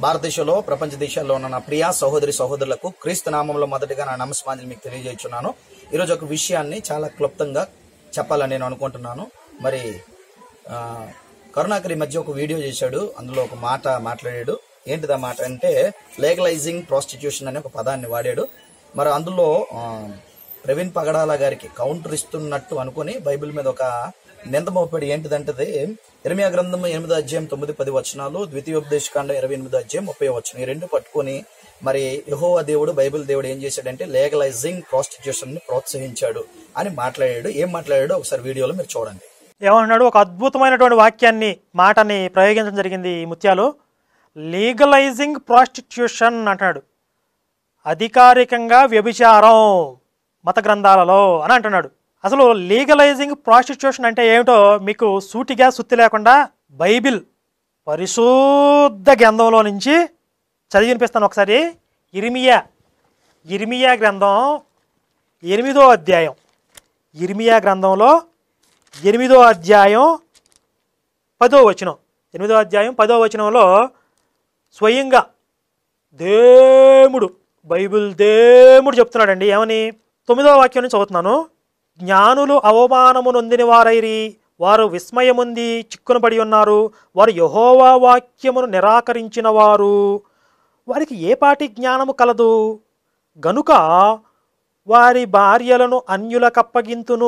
భారతదేశంలో ప్రపంచ దేశాల్లో ఉన్న నా ప్రియా సహోదరి సహోదరులకు క్రీస్తు నామంలో మొదటిగా నా నమస్మాంజలి మీకు తెలియజేస్తున్నాను ఈరోజు ఒక విషయాన్ని చాలా క్లుప్తంగా చెప్పాలని నేను అనుకుంటున్నాను మరి ఆ, కరుణాకర్ ఈ మధ్య ఒక వీడియో చేశాడు అందులో ఒక మాట మాట్లాడాడు ఏంటిది ఆ మాట అంటే లీగలైజింగ్ ప్రాస్టిట్యూషన్ అనే ఒక పదాన్ని వాడాడు మరి అందులో ఆ, ప్రవీణ్ పగడాల గారికి కౌంటర్ ఇస్తున్నట్టు అనుకుని బైబిల్ మీద ఒక నింద మోపాడు ఏంటిదంటది ఇరవై గ్రంథం ఎనిమిదో అధ్యాయం తొమ్మిది పది వచనాలు ద్వితీయోపదేశకాండం ఇరవై ఎనిమిదో అధ్యాయం ముప్పై వచనం ఈ రెండు పట్టుకొని మరి యెహోవా దేవుడు బైబిల్ దేవుడు ఏం చేశాడంటే లీగలైజింగ్ ప్రాస్టిట్యూషన్ ని ప్రోత్సహించాడు అని మాట్లాడాడు ఏం మాట్లాడాడో ఒకసారి వీడియోలో మీరు చూడండి ఏమంటున్నాడు ఒక అద్భుతమైనటువంటి వాక్యాన్ని మాటని ప్రయోగించడం జరిగింది ఈ ముత్యాలు లీగలైజింగ్ ప్రాస్టిట్యూషన్ అంటున్నాడు అధికారికంగా వ్యభిచారం మత గ్రంథాలలో అని అంటున్నాడు అసలు లీగలైజింగ్ ప్రాస్టిట్యూషన్ అంటే ఏమిటో మీకు సూటిగా సుత్తి లేకుండా బైబిల్ పరిశుద్ధ గ్రంథంలో నుంచి చదివి వినిపిస్తాను ఒకసారి ఇరిమియా ఇరిమియా గ్రంథం ఎనిమిదో అధ్యాయం ఇర్మియా గ్రంథంలో ఎనిమిదో అధ్యాయం పదో వచనం ఎనిమిదో అధ్యాయం పదో వచనంలో స్వయంగా దేవుడు బైబిల్ దేవుడు చెప్తున్నాడండి ఏమని తొమ్మిదో వాక్యం నుంచి చదువుతున్నాను జ్ఞానులు అవమానము నొందిన వారైరి వారు విస్మయముంది చిక్కున పడి ఉన్నారు వారు యహోవా వాక్యమును నిరాకరించిన వారు వారికి ఏ పాటి జ్ఞానము కలదు గనుక వారి భార్యలను అన్యులకప్పగింతును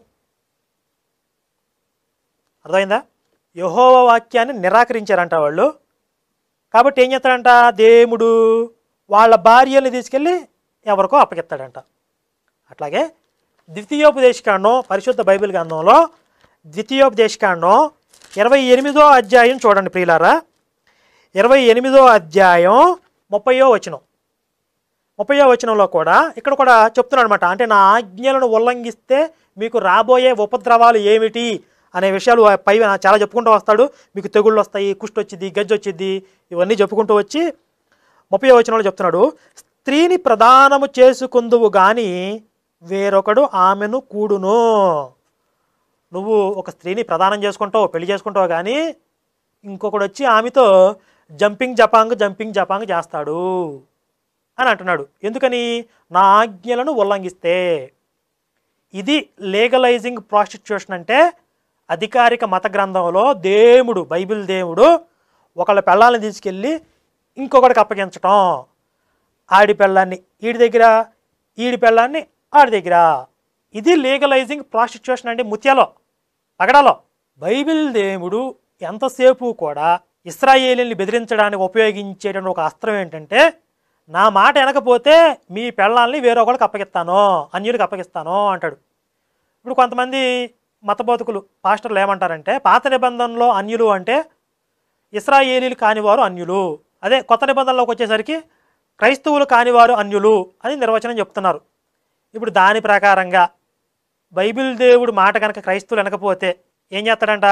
అర్థమైందా యహోవ వాక్యాన్ని నిరాకరించారంట వాళ్ళు కాబట్టి ఏం చేస్తాడంట దేవుడు వాళ్ళ భార్యల్ని తీసుకెళ్ళి ఎవరికో అప్పగిస్తాడంట అట్లాగే ద్వితీయోపదేశకాండం పరిశుద్ధ బైబిల్ గ్రంథంలో ద్వితీయోపదేశకాండం ఇరవై ఎనిమిదో అధ్యాయం చూడండి ప్రియులారా ఇరవై ఎనిమిదో అధ్యాయం ముప్పయో వచనం ముప్పయో వచనంలో కూడా ఇక్కడ కూడా చెప్తున్నాడు అనమాట అంటే నా ఆజ్ఞలను ఉల్లంఘిస్తే మీకు రాబోయే ఉపద్రవాలు ఏమిటి అనే విషయాలు ఆ పై చాలా చెప్పుకుంటూ వస్తాడు మీకు తెగుళ్ళు వస్తాయి కుష్టి వచ్చింది గజ్జి వచ్చింది ఇవన్నీ చెప్పుకుంటూ వచ్చి ముప్పై వచనంలో చెప్తున్నాడు స్త్రీని ప్రదానము చేసుకుందువు గాని వేరొకడు ఆమెను కూడును నువ్వు ఒక స్త్రీని ప్రదానం చేసుకుంటావు పెళ్లి చేసుకుంటావు కానీ ఇంకొకడు వచ్చి ఆమెతో జంపింగ్ జపాంగ్ జంపింగ్ జపాంగ్ చేస్తాడు అని అంటున్నాడు ఎందుకని నా ఆజ్ఞలను ఉల్లంఘిస్తే ఇది లీగలైజింగ్ ప్రాస్టిట్యూషన్ అంటే అధికారిక మత గ్రంథంలో దేవుడు బైబిల్ దేవుడు ఒకళ్ళ పెళ్ళాలని తీసుకెళ్ళి ఇంకొకటికి అప్పగించటం ఆడి పెళ్ళాన్ని ఈడి దగ్గర ఈడి పెళ్ళాన్ని ఆడి దగ్గర ఇది లీగలైజింగ్ ప్రాస్టిట్యూషన్ అంటే ముత్యాలో పగడాలో బైబిల్ దేవుడు ఎంతసేపు కూడా ఇస్రాయేలీని బెదిరించడానికి ఉపయోగించేటువంటి ఒక అస్త్రం ఏంటంటే నా మాట వెనకపోతే మీ పెళ్ళాలని వేరొకరికి అప్పగిస్తాను అన్యుడికి అప్పగిస్తాను అంటాడు ఇప్పుడు కొంతమంది మతబోధకులు పాస్టర్లు ఏమంటారంటే పాత నిబంధనలో అన్యులు అంటే ఇస్రాయేలీలు కానివారు అన్యులు అదే కొత్త నిబంధనలోకి వచ్చేసరికి క్రైస్తవులు కానివారు అన్యులు అని నిర్వచనం చెప్తున్నారు ఇప్పుడు దాని ప్రకారంగా బైబిల్ దేవుడు మాట కనుక క్రైస్తవులు వెనకపోతే ఏం చేస్తాడంట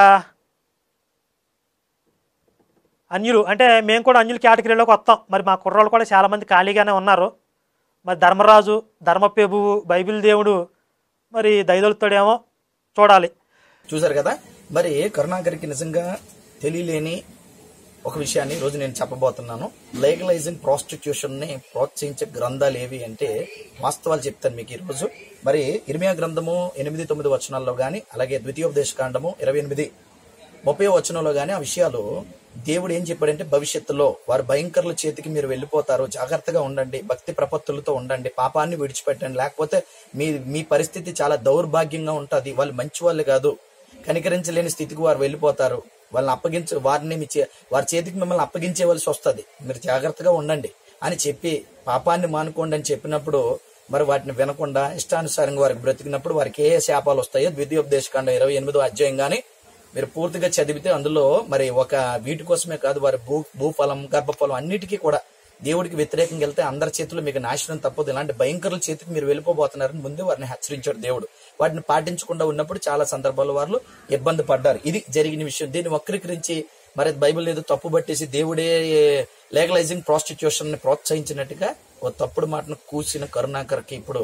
అన్యులు అంటే మేము కూడా అన్యుల కేటగిరీలోకి వస్తాం మరి మా కుర్రోళ్ళు కూడా చాలామంది ఖాళీగానే ఉన్నారు మరి ధర్మరాజు ధర్మప్రభువు బైబిల్ దేవుడు మరి దయదలుతాడేమో చూడాలి చూసారు కదా మరి కరుణాకర్కి నిజంగా తెలియలేని ఒక విషయాన్ని ఈ రోజు నేను చెప్పబోతున్నాను లీగలైజింగ్ ప్రాస్టిట్యూషన్ ని ప్రోత్సహించే గ్రంథాలు ఏవి అంటే వాస్తవాలు చెప్తాను మీకు ఈ రోజు మరి ఇర్మియా గ్రంథము ఎనిమిది తొమ్మిది వచనాల్లో గాని అలాగే ద్వితీయోపదేశ కాండము ఇరవై ఎనిమిది ముప్పై వచనంలో గాని ఆ విషయాలు దేవుడు ఏం చెప్పాడంటే భవిష్యత్తులో వారి భయంకరుల చేతికి మీరు వెళ్ళిపోతారు జాగ్రత్తగా ఉండండి భక్తి ప్రపత్తులతో ఉండండి పాపాన్ని విడిచిపెట్టండి లేకపోతే మీ మీ పరిస్థితి చాలా దౌర్భాగ్యంగా ఉంటుంది వాళ్ళు మంచి వాళ్ళు కాదు కనికరించలేని స్థితికి వారు వెళ్ళిపోతారు వాళ్ళని అప్పగించ వారిని మీ చే- వారి చేతికి మిమ్మల్ని అప్పగించేవలసి వస్తుంది మీరు జాగ్రత్తగా ఉండండి అని చెప్పి పాపాన్ని మానుకోండి అని చెప్పినప్పుడు మరి వాటిని వినకుండా ఇష్టానుసారంగా వారికి బ్రతికినప్పుడు వారికి ఏ శాపాలు వస్తాయో ద్వితీయోపదేశకాండం ఇరవై ఎనిమిదో అధ్యాయం గాని మీరు పూర్తిగా చదివితే అందులో మరి ఒక వీటి కోసమే కాదు వారి భూ భూఫలం గర్భఫలం అన్నిటికీ కూడా దేవుడికి వ్యతిరేకంగా వెళ్తే అందరి చేతుల్లో మీకు నాశనం తప్పదు ఇలాంటి భయంకరుల చేతికి మీరు వెళ్ళిపోబోతున్నారని ముందే వారిని హెచ్చరించాడు దేవుడు వాటిని పాటించకుండా ఉన్నప్పుడు చాలా సందర్భాల్లో వారు ఇబ్బంది పడ్డారు ఇది జరిగిన విషయం దీన్ని వక్రీకరించి మరి బైబిల్ ఏదో తప్పు పట్టేసి దేవుడే లీగలైజింగ్ ప్రాస్టిట్యూషన్ ని ప్రోత్సహించినట్టుగా ఓ తప్పుడు మాటను కూసిన కరుణాకర్కి ఇప్పుడు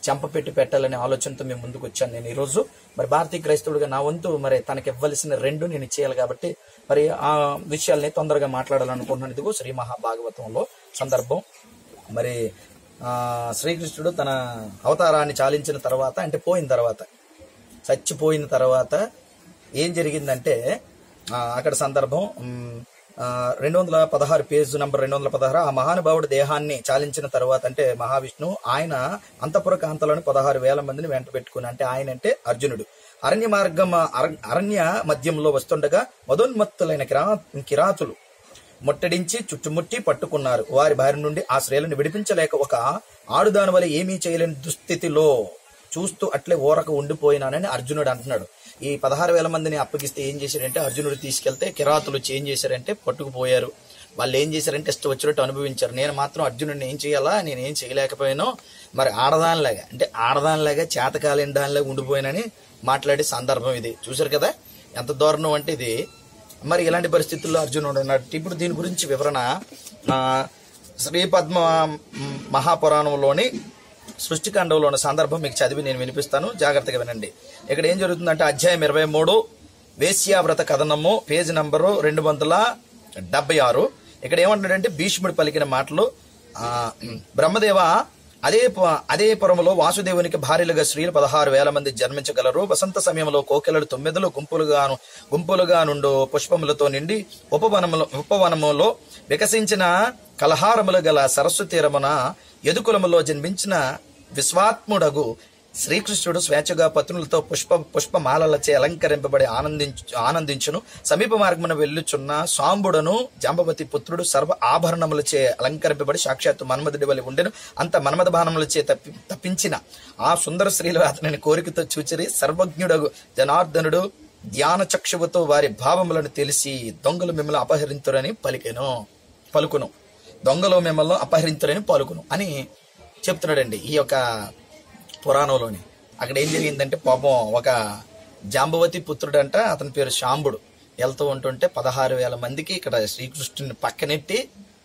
చెంప పెట్టి పెట్టాలనే ఆలోచనతో మేము ముందుకు వచ్చాను నేను ఈరోజు మరి భారతీయ క్రైస్తవుడిగా నా వంతు మరి తనకి ఇవ్వవలసిన రెండు నేను ఇచ్చేయాలి కాబట్టి మరి ఆ విషయాల్ని తొందరగా మాట్లాడాలనుకుంటున్నాను ఇదిగో శ్రీ మహాభాగవతంలో సందర్భం మరి ఆ, శ్రీకృష్ణుడు తన అవతారాన్ని చాలించిన తర్వాత అంటే పోయిన తర్వాత చచ్చిపోయిన తర్వాత ఏం జరిగిందంటే ఆ, అక్కడ సందర్భం ఉమ్, ఆ, రెండు వందల పదహారు పేజ్ నంబర్ రెండు వందల పదహారు ఆ మహానుభావుడి దేహాన్ని చాలించిన తర్వాత అంటే మహావిష్ణు ఆయన అంతపుర కాంతలను పదహారు వేల మందిని వెంట పెట్టుకుని అంటే ఆయన అంటే అర్జునుడు అరణ్య మార్గం అర- అరణ్య మధ్యంలో వస్తుండగా మదోన్మత్తులైన కిరా కిరాతులు ముట్టడించి చుట్టుముట్టి పట్టుకున్నారు వారి బారి నుండి ఆ స్త్రీలను విడిపించలేక ఒక ఆడుదాని వల్ల ఏమీ చేయలేని దుస్థితిలో చూస్తూ అట్లే ఊరక ఉండిపోయినానని అర్జునుడు అంటున్నాడు ఈ పదహారు వేల మందిని అప్పగిస్తే ఏం చేశారంటే అర్జునుడు తీసుకెళ్తే కిరాతులు వచ్చి ఏం చేశారంటే పట్టుకుపోయారు వాళ్ళు ఏం చేశారంటే ఇష్టం వచ్చినట్టు అనుభవించారు నేను మాత్రం అర్జునుడిని ఏం చేయాలా నేను ఏం చేయలేకపోయాను మరి ఆడదానిలాగా అంటే ఆడదానిలాగా చేతకాలేని దానిలాగా ఉండిపోయానని మాట్లాడే సందర్భం ఇది చూశారు కదా ఎంత దారుణం అంటే ఇది మరి ఇలాంటి పరిస్థితుల్లో అర్జునుడు ఉన్నాడు ఇప్పుడు దీని గురించి వివరణ ఆ, శ్రీ పద్మ మ్, మహాపురాణంలోని సృష్టికాండంలో ఉన్న సందర్భం మీకు చదివి నేను వినిపిస్తాను జాగ్రత్తగా వినండి ఇక్కడ ఏం జరుగుతుందంటే అధ్యాయం ఇరవై మూడు వేశ్యావ్రత కథనము పేజీ నంబరు రెండు వందల డెబ్బై ఆరు ఇక్కడ ఏమంటాడంటే భీష్ముడు పలికిన మాటలు ఆ, బ్రహ్మదేవ అదే ప- అదే పురములో వాసుదేవునికి భార్యలుగా స్త్రీలు పదహారు వేల మంది జన్మించగలరు వసంత సమయంలో కోకిలలు తొమ్మిదిలో గుంపులుగాను గుంపులుగా నుండు పుష్పములతో నిండి ఉపవనములో ఉపవనములో వికసించిన కలహారములు గల సరస్సు తీరమున యదుకులములో జన్మించిన విశ్వాత్ముడగు శ్రీకృష్ణుడు స్వేచ్ఛగా పత్నులతో పుష్ప పుష్పమాలలచే అలంకరింపబడి ఆనందించు ఆనందించును సమీప మార్గమున వెళ్ళుచున్న సాంబుడను జాంబవతి పుత్రుడు సర్వ ఆభరణములచే అలంకరింపబడి సాక్షాత్తు మన్మధుడి వలి ఉండెను అంత మన్మథ బాణములచే తప్పి తప్పించిన ఆ సుందర స్త్రీలు అతనిని కోరికతో చూచిరి సర్వజ్ఞుడగు జనార్దనుడు ధ్యాన చక్షువుతో వారి భావములను తెలిసి దొంగలు మిమ్మల్ని అపహరింతురని పలికెను పలుకును దొంగలు మిమ్మల్ని అపహరింతురని పలుకును అని చెప్తున్నాడండి ఈ యొక్క పురాణంలోని అక్కడ ఏం జరిగిందంటే పాపం ఒక జాంబవతి పుత్రుడంట అతని పేరు శాంబుడు వెళ్తూ ఉంటుంటే పదహారు వేల మందికి ఇక్కడ శ్రీకృష్ణుని పక్కనెట్టి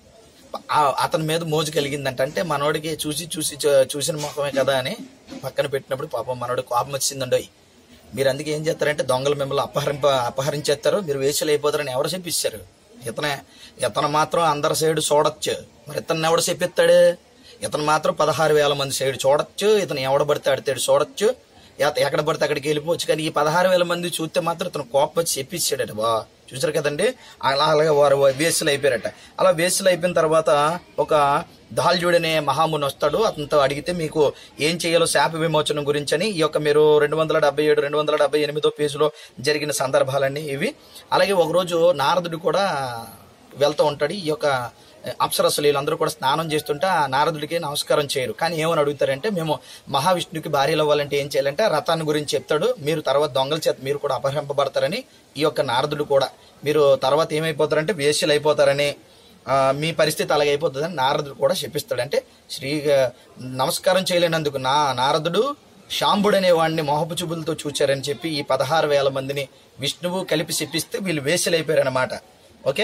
ఆ- అతని మీద మోజు కలిగిందంట అంటే మనోడికి చూసి చూసి చూ- చూసిన ముఖమే కదా అని పక్కన పెట్టినప్పుడు పాపం మనోడి కోపం వచ్చిందండోయ్ మీరు అందుకే ఏం చేస్తారంటే దొంగలు మిమ్మల్ని అపహరింప అపహరించేస్తారు మీరు వేసులు అయిపోతారని ఎవరు చెప్పిస్తారు ఇతనే ఇతను మాత్రం అందరి సైడు చూడొచ్చు మరి ఇతను ఎవడు చెప్పిస్తాడు ఇతను మాత్రం పదహారు వేల మంది సైడ్ చూడొచ్చు ఇతను ఎవడ పడితే ఆడితే చూడొచ్చు ఎత- ఎక్కడ పడితే అక్కడికి వెళ్ళిపోవచ్చు కానీ ఈ పదహారు వేల మంది చూస్తే మాత్రం ఇతను కోపం వచ్చి చెప్పిచ్చాడట బా చూసారు కదండి అలా అలాగే వారు వేసులు అయిపోయారట అలా వేసులు అయిపోయిన తర్వాత ఒక దాల్యుడనే మహాముని వస్తాడు అతనితో అడిగితే మీకు ఏం చేయాలో శాప విమోచనం గురించి అని ఈ యొక్క మీరు రెండు వందల డెబ్బై ఏడు రెండు వందల డెబ్బై ఎనిమిదో పేజీలో జరిగిన సందర్భాలన్నీ ఇవి అలాగే ఒకరోజు నారదుడు కూడా వెళ్తూ ఉంటాడు ఈ యొక్క అప్సరస్సులు వీళ్ళందరూ కూడా స్నానం చేస్తుంటే ఆ నారదుడికి నమస్కారం చేయరు కానీ ఏమని అడుగుతారంటే మేము మహావిష్ణుకి భార్యలు అవ్వాలంటే ఏం చేయాలంటే ఆ రథాన్ని గురించి చెప్తాడు మీరు తర్వాత దొంగల చేత మీరు కూడా అపహరింపబడతారని ఈ యొక్క నారదుడు కూడా మీరు తర్వాత ఏమైపోతారంటే వేశ్యలు అయిపోతారని ఆ, మీ పరిస్థితి అలాగే అయిపోతుందని నారదుడు కూడా చెప్పిస్తాడు అంటే శ్రీ నమస్కారం చేయలేనందుకు నా నారదుడు శాంబుడనే వాడిని మోహపు చూపులతో చూచారని చెప్పి ఈ పదహారు వేల మందిని విష్ణువు కలిపి చెప్పిస్తే వీళ్ళు వేశ్యలైపోయారన్నమాట ఓకే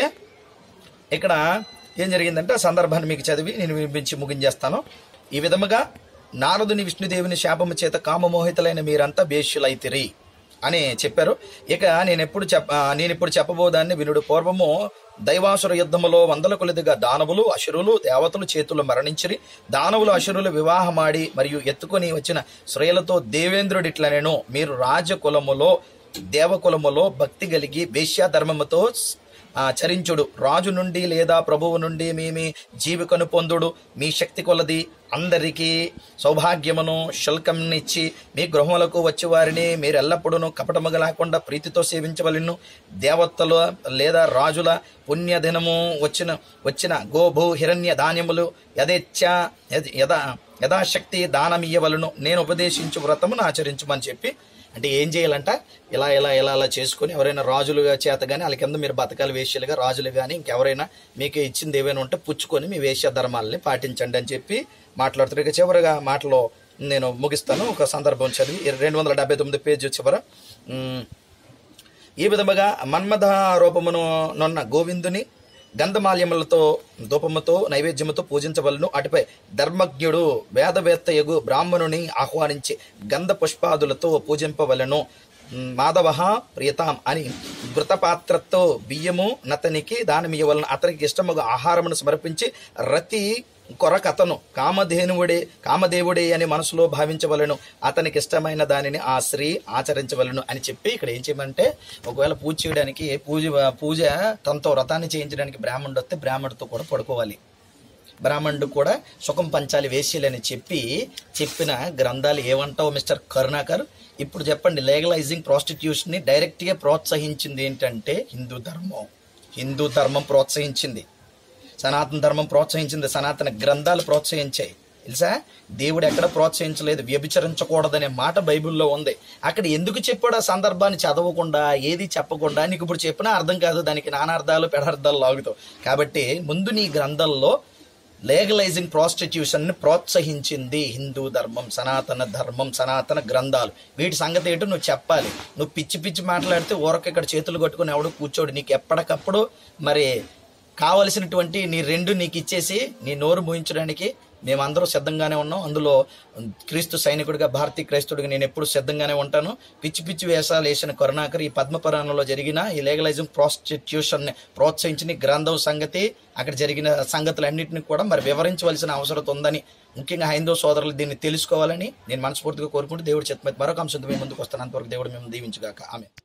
ఇక్కడ ఏం జరిగిందంటే ఆ సందర్భాన్ని మీకు చదివి నేను వినిపించి ముగించేస్తాను ఈ విధముగా నారదుని విష్ణుదేవుని శాపము చేత కామమోహితులైన మీరంతా వేష్యులైతిరి అని చెప్పారు ఇక నేను ఎప్పుడు చెప్ప ఆ, నేను ఇప్పుడు చెప్పబోదాన్ని వినుడు పూర్వము దైవాసుర యుద్ధములో వందల కొలిదిగా దానవులు అసురులు దేవతలు చేతులు మరణించిరి దానవులు అసురులు వివాహమాడి మరియు ఎత్తుకొని వచ్చిన స్త్రీలతో దేవేంద్రుడిట్ల నేను మీరు రాజకులములో దేవకులములో భక్తి కలిగి వేశ్యాధర్మముతో ఆ చరించుడు రాజు నుండి లేదా ప్రభువు నుండి మీ మీ జీవికను పొందుడు మీ శక్తి కొలది అందరికీ సౌభాగ్యమును శుల్కంనిచ్చి మీ గృహములకు వచ్చి వారిని మీరు ఎల్లప్పుడూ కపటముగా లేకుండా ప్రీతితో సేవించవలను దేవతలు లేదా రాజుల పుణ్యదినము వచ్చిన వచ్చిన గోభూ హిరణ్య ధాన్యములు యథేచ్ఛ యథ- యథా యథాశక్తి దానమియ్యవలను నేను ఉపదేశించు వ్రతమును ఆచరించమని చెప్పి అంటే ఏం చేయాలంట ఇలా ఇలా ఇలా ఇలా చేసుకుని ఎవరైనా రాజులుగా చేత కానీ వాళ్ళ కింద మీరు బతకాలి వేశ్యలుగా రాజులు కానీ ఇంకెవరైనా మీకు ఇచ్చింది ఏమైనా ఉంటే పుచ్చుకొని మీ వేశ్య ధర్మాలని పాటించండి అని చెప్పి మాట్లాడుతారు ఇక చివరిగా మాటలో నేను ముగిస్తాను ఒక సందర్భం చదివి రెండు వందల డెబ్బై తొమ్మిది పేజీ చివర ఉమ్, ఈ విధముగా మన్మథ రూపమును నొన్న గోవిందుని గంధమాల్యములతో ధూపముతో నైవేద్యముతో పూజించవలను అటుపై ధర్మజ్ఞుడు వేదవేత్త యగు బ్రాహ్మణుని ఆహ్వానించి గంధ పుష్పాదులతో పూజింపవలను మాధవ ప్రియతాం అని ఘృతపాత్రతో బియ్యము నతనికి దానమియ్యవలన అతనికి ఇష్టముగా ఆహారమును సమర్పించి రతి కొరకతను కామధేనువుడే కామదేవుడే అని మనసులో భావించవలను అతనికి ఇష్టమైన దానిని ఆ స్త్రీ ఆచరించవలను అని చెప్పి ఇక్కడ ఏం చేయమంటే ఒకవేళ పూజ చేయడానికి పూజ పూజ తనతో వ్రతాన్ని చేయించడానికి బ్రాహ్మణుడు వస్తే బ్రాహ్మణుడితో కూడా పడుకోవాలి బ్రాహ్మణుడు కూడా సుఖం పంచాలి వేశ్యలని చెప్పి చెప్పిన గ్రంథాలు ఏమంటావు మిస్టర్ కరుణాకర్ ఇప్పుడు చెప్పండి లీగలైజింగ్ ప్రాస్టిట్యూషన్ ని డైరెక్ట్ గా ప్రోత్సహించింది ఏంటంటే హిందూ ధర్మం హిందూ ధర్మం ప్రోత్సహించింది సనాతన ధర్మం ప్రోత్సహించింది సనాతన గ్రంథాలు ప్రోత్సహించాయి తెలుసా దేవుడు ఎక్కడ ప్రోత్సహించలేదు వ్యభిచరించకూడదనే మాట బైబిల్లో ఉంది అక్కడ ఎందుకు చెప్పాడు ఆ సందర్భాన్ని చదవకుండా ఏది చెప్పకుండా నీకు ఇప్పుడు చెప్పినా అర్థం కాదు దానికి నానార్థాలు పెడార్థాలు లాగుతావు కాబట్టి ముందు నీ గ్రంథంలో లీగలైజింగ్ ప్రాస్టిట్యూషన్ ని ప్రోత్సహించింది హిందూ ధర్మం సనాతన ధర్మం సనాతన గ్రంథాలు వీటి సంగతి ఏంటో నువ్వు చెప్పాలి నువ్వు పిచ్చి పిచ్చి మాట్లాడితే ఊరక ఇక్కడ చేతులు కట్టుకుని ఎవడు కూర్చోడు నీకు ఎప్పటికప్పుడు మరి కావలసినటువంటి నీ రెండు నీకు ఇచ్చేసి నీ నోరు మూయించడానికి మేమందరూ సిద్ధంగానే ఉన్నాం అందులో క్రీస్తు సైనికుడిగా భారతీయ క్రైస్తవుడిగా నేను ఎప్పుడు సిద్ధంగానే ఉంటాను పిచ్చి పిచ్చి వేషాలు వేసిన కరుణాకర్ ఈ పద్మపురాణంలో జరిగిన ఈ లీగలైజింగ్ ప్రాస్టిట్యూషన్ ప్రోత్సహించిన గ్రంథం సంగతి అక్కడ జరిగిన సంగతులన్నింటినీ కూడా మరి వివరించవలసిన అవసరం ఉందని ముఖ్యంగా హైందవ సోదరులు దీన్ని తెలుసుకోవాలని నేను మనస్ఫూర్తిగా కోరుకుంటూ దేవుడి చెత్త మరొక అంశంతో మేము ముందుకు వస్తాను అంతవరకు దేవుడు మేము దీవించుగాక ఆమె